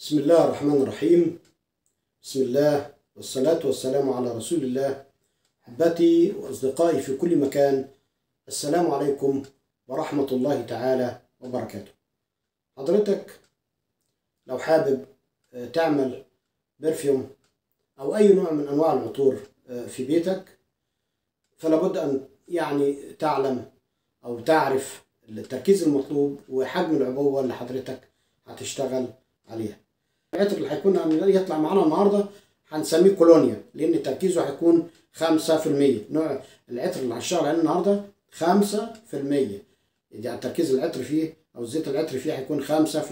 بسم الله الرحمن الرحيم بسم الله والصلاة والسلام على رسول الله أحبتي وأصدقائي في كل مكان السلام عليكم ورحمة الله تعالى وبركاته حضرتك لو حابب آه، تعمل برفيوم أو أي نوع من أنواع العطور آه، في بيتك فلابد أن يعني تعلم أو تعرف التركيز المطلوب وحجم العبوة اللي حضرتك هتشتغل عليها العطر اللي هيكون يطلع معانا النهارده هنسميه كولونيا لان تركيزه هيكون 5% نوع العطر اللي هنشتغل عليه النهارده 5% يعني تركيز العطر فيه او زيت العطر فيه هيكون 5%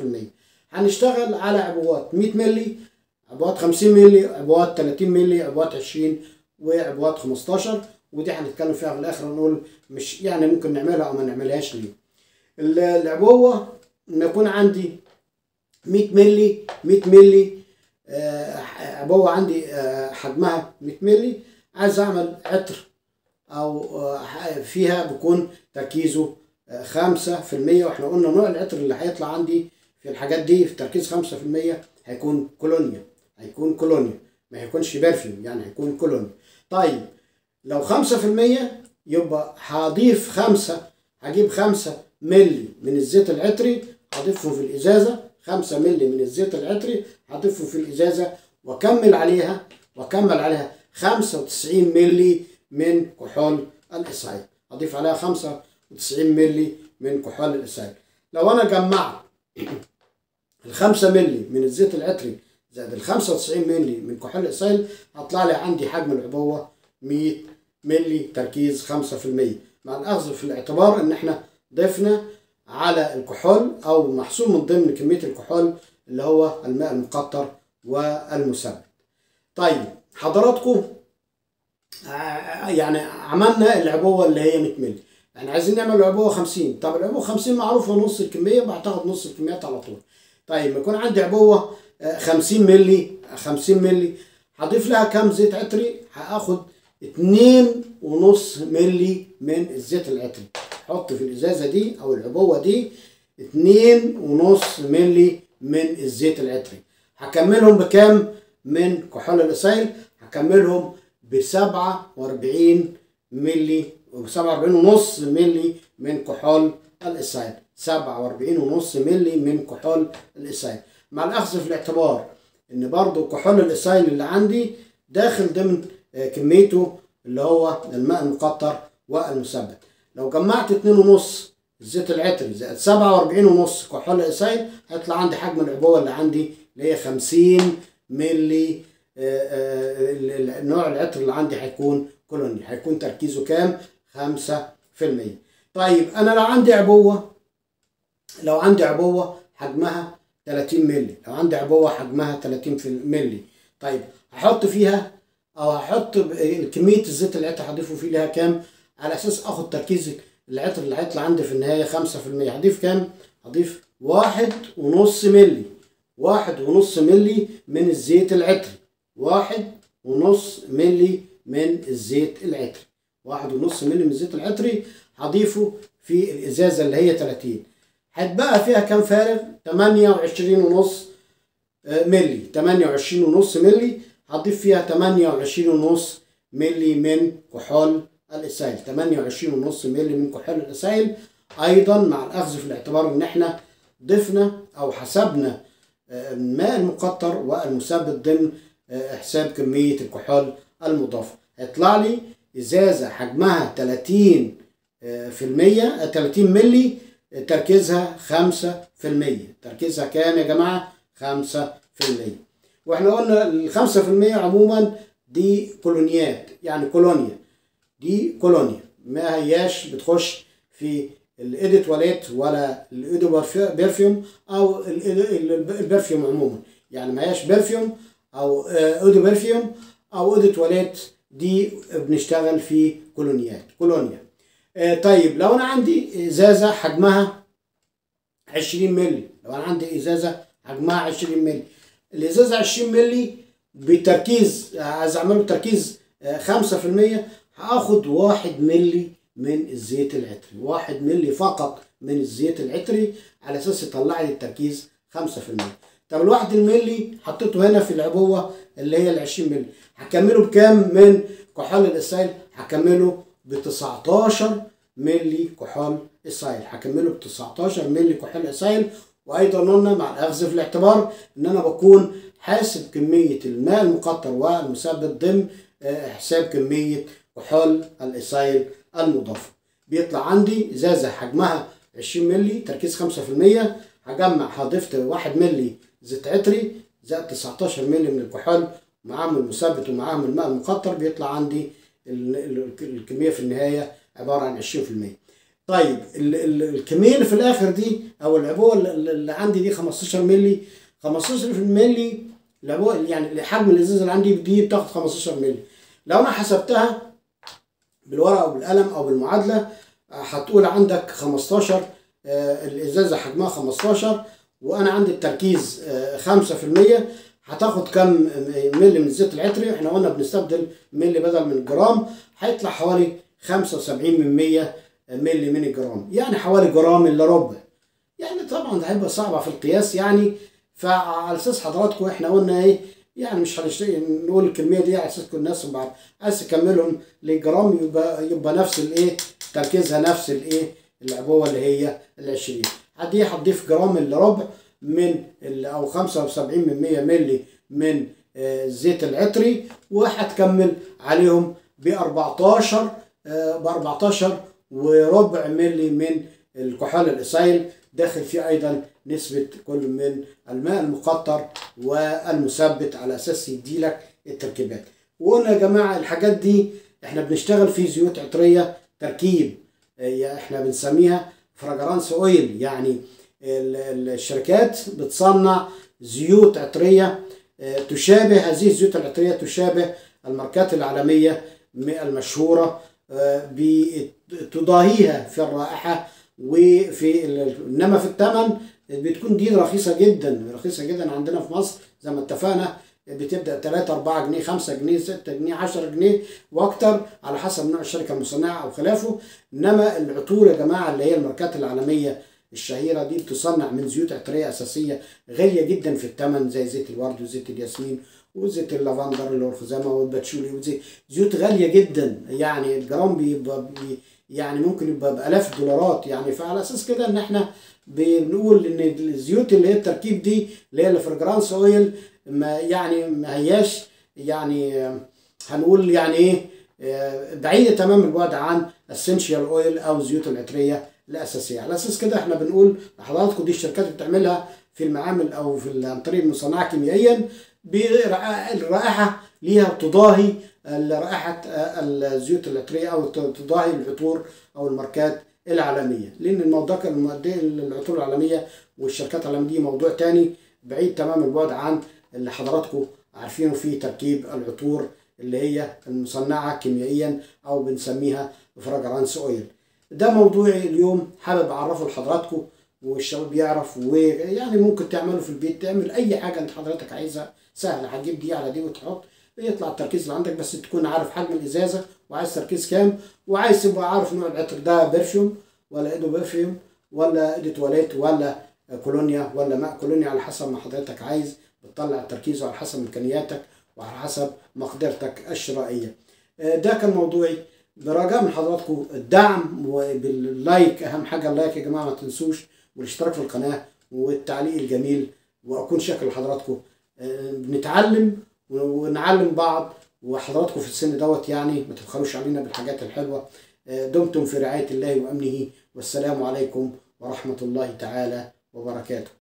هنشتغل على عبوات 100 مللي عبوات 50 مللي عبوات 30 مللي عبوات 20 وعبوات 15 ودي هنتكلم فيها في الاخر نقول مش يعني ممكن نعملها او ما نعملهاش ليه العبوه لما يكون عندي 100 مللي 100 مللي آه، عبوه عندي آه، حجمها 100 مللي عايز اعمل عطر او آه، فيها بيكون تركيزه آه، 5% واحنا قلنا نوع العطر اللي هيطلع عندي في الحاجات دي في تركيز 5% هيكون كولونيا هيكون كولونيا ما هيكونش برفيوم يعني هيكون كولونيا طيب لو 5% يبقى هضيف خمسة هجيب خمسة ملي من الزيت العطري هضيفهم في الإزازة خمسة ملي من الزيت العطري هضيفهم في الإزازة وأكمل عليها وأكمل عليها خمسة وتسعين ملي من كحول الإسعاف أضيف عليها خمسة وتسعين ملي من كحول الإسعاف لو أنا جمعت الخمسة ملي من الزيت العطري زائد الخمسة وتسعين ملي من كحول الإسعاف هطلع لي عندي حجم العبوة مية ملي تركيز خمسة في المية مع الأخذ في الاعتبار إن إحنا ضفنا على الكحول او محصول من ضمن كميه الكحول اللي هو الماء المقطر والمثبت. طيب حضراتكم ع- يعني عملنا العبوه اللي هي 100 مللي يعني عايزين نعمل عبوه 50 طب العبوه 50 معروفه نص الكميه بعتقد نص الكميات على طول. طيب يكون عندي عبوه آه، 50 مللي 50 مللي هضيف لها كام زيت عطري؟ هاخد اتنين ونص ملي من الزيت العطري حط في الازازه دي او العبوه دي اتنين ونص ملي من الزيت العطري هكملهم بكام من كحول الاسايل هكملهم بسبعة واربعين ملي وسبعة واربعين ونص ملي من كحول الاسايل سبعة واربعين ونص ملي من كحول الاسايل مع الاخذ في الاعتبار ان برضو كحول الاسايل اللي عندي داخل ضمن آه، كميته اللي هو الماء المقطر والمثبت لو جمعت اتنين ونص الزيت العطري زائد سبعة واربعين ونص كحول الاسايل هيطلع عندي حجم العبوة اللي عندي اللي هي خمسين ملي آه، آه، ال- ال- نوع العطر اللي عندي هيكون كولوني هيكون تركيزه كام؟ خمسة في المية طيب أنا لو عندي عبوة لو عندي عبوة حجمها 30 مللي لو عندي عبوة حجمها 30 في مللي طيب هحط فيها او هحط ب- كمية الزيت اللي هضيفه فيه لها كام على اساس اخد تركيز العطر اللي هيطلع عندي في النهاية 5% هضيف كام هضيف واحد ونص ملي واحد ونص ملي من الزيت العطري واحد ونص ملي من الزيت العطري واحد ونص ملي من الزيت العطري هضيفه في الازازة اللي هي 30 هتبقى فيها كام فارغ 28 ونص ملي 28 ونص ملي هضيف فيها 28 ونص ملي من كحول الاسايل 28 ونص ملي من كحول الاسايل ايضا مع الاخذ في الاعتبار ان احنا ضفنا او حسبنا آه، الماء المقطر والمثبت ضمن آه، حساب كمية الكحول المضافة هيطلع لي ازازة حجمها 30 آه، في المية آه، 30 ملي آه، تركيزها 5 في المية تركيزها كام يا جماعة 5 في المية واحنا قلنا الخمسة في المية عموما دي كولونيات يعني كولونيا دي كولونيا ما هياش بتخش في الايدي تواليت ولا الايدي برف- برفيوم او ال- ال- ال- البرفيوم عموما يعني ما هياش برفيوم او آه، ايدي برفيوم او ايدي تواليت دي بنشتغل في كولونيات كولونيا آه، طيب لو انا عندي ازازه حجمها 20 مللي لو انا عندي ازازه حجمها 20 مللي الازازه 20 مللي بتركيز عايز اعمله تركيز آه، 5% هاخد واحد ملي من الزيت العطري واحد ملي فقط من الزيت العطري على اساس يطلع لي التركيز 5% طب الواحد الملي حطيته هنا في العبوه اللي هي ال 20 ملي هكمله بكام من كحول الاسايل هكمله ب 19 ملي كحول اسايل هكمله ب 19 ملي كحول اسايل وايضا قلنا مع الاخذ في الاعتبار ان انا بكون حاسب كميه الماء المقطر والمثبت ضمن حساب كميه كحول الاسايل المضافه بيطلع عندي ازازه حجمها 20 ملي تركيز 5% هجمع هضيف 1 ملي زيت عطري زائد 19 ملي من الكحول معاهم المثبت ومعاهم الماء المقطر بيطلع عندي الكميه في النهايه عباره عن 20% طيب الكميه اللي في الاخر دي او العبوه اللي عندي دي 15 ملي 15 ملي العبوه يعني حجم الازازه اللي عندي دي بتاخد 15 ملي لو انا حسبتها بالورقه او بالقلم او بالمعادله هتقول عندك 15 الازازه حجمها 15 وانا عندي التركيز 5% هتاخد كم ملي من الزيت العطري احنا قلنا بنستبدل ملي بدل من جرام هيطلع حوالي 75 من 100 ملي من الجرام يعني حوالي جرام الا ربع يعني طبعا ده هيبقى صعبه في القياس يعني فعلى اساس حضراتكم احنا قلنا ايه يعني مش هنشتري نقول الكميه دي على اساس كل الناس بعد عايز تكملهم للجرام يبقى يبقى نفس الايه تركيزها نفس الايه العبوه اللي هي ال 20 دي هتضيف جرام الا ربع من او 75 من 100 ملي من الزيت العطري وهتكمل عليهم ب 14 ب 14 وربع ملي من الكحول الاسايل داخل فيه ايضا نسبة كل من الماء المقطر والمثبت على اساس يديلك التركيبات وقلنا يا جماعة الحاجات دي احنا بنشتغل في زيوت عطرية تركيب احنا بنسميها فراجرانس اويل يعني الشركات بتصنع زيوت عطرية تشابه هذه الزيوت العطرية تشابه الماركات العالمية المشهورة بتضاهيها في الرائحة وفي انما في الثمن بتكون دي رخيصة جدا رخيصة جدا عندنا في مصر زي ما اتفقنا بتبدا 3 4 جنيه 5 جنيه 6 جنيه 10 جنيه واكتر على حسب نوع الشركه المصنعه او خلافه انما العطور يا جماعه اللي هي الماركات العالميه الشهيره دي بتصنع من زيوت عطريه اساسيه غاليه جدا في الثمن زي زيت الورد وزيت الياسمين وزيت اللافندر اللي هو الخزامه والباتشولي وزيت زيوت غاليه جدا يعني الجرام بيبقى بي يعني ممكن يبقى بالاف الدولارات يعني فعلى اساس كده ان احنا بنقول ان الزيوت اللي هي التركيب دي اللي هي الفرجرانس اويل ما يعني ما هياش يعني هنقول يعني ايه بعيدة تمام البعد عن اسينشال اويل او الزيوت العطرية الاساسية على اساس كده احنا بنقول لحضراتكم دي الشركات بتعملها في المعامل او في عن طريق المصنعة كيميائيا الرائحة ليها تضاهي رائحة الزيوت العطرية او تضاهي العطور او الماركات العالمية لان الموضوع العطور العالمية والشركات العالمية دي موضوع تاني بعيد تمام البعد عن اللي حضراتكم عارفينه في تركيب العطور اللي هي المصنعة كيميائيا أو بنسميها فراجرانس أويل ده موضوعي اليوم حابب أعرفه لحضراتكم والشباب يعرف ويعني ممكن تعمله في البيت تعمل أي حاجة أنت حضرتك عايزها سهلة هتجيب دي على دي وتحط يطلع التركيز اللي عندك بس تكون عارف حجم الإزازة وعايز تركيز كام وعايز تبقى عارف نوع العطر ده برفيوم ولا إيدو برفيوم ولا إيدو تواليت ولا كولونيا ولا ماء كولونيا على حسب ما حضرتك عايز بتطلع التركيز على حسب امكانياتك وعلى حسب مقدرتك الشرائيه ده كان موضوعي برجاء من حضراتكم الدعم وباللايك اهم حاجه اللايك يا جماعه ما تنسوش والاشتراك في القناه والتعليق الجميل واكون شاكر لحضراتكم بنتعلم ونعلم بعض وحضراتكم في السن دوت يعني ما تبخلوش علينا بالحاجات الحلوه دمتم في رعايه الله وامنه والسلام عليكم ورحمه الله تعالى وبركاته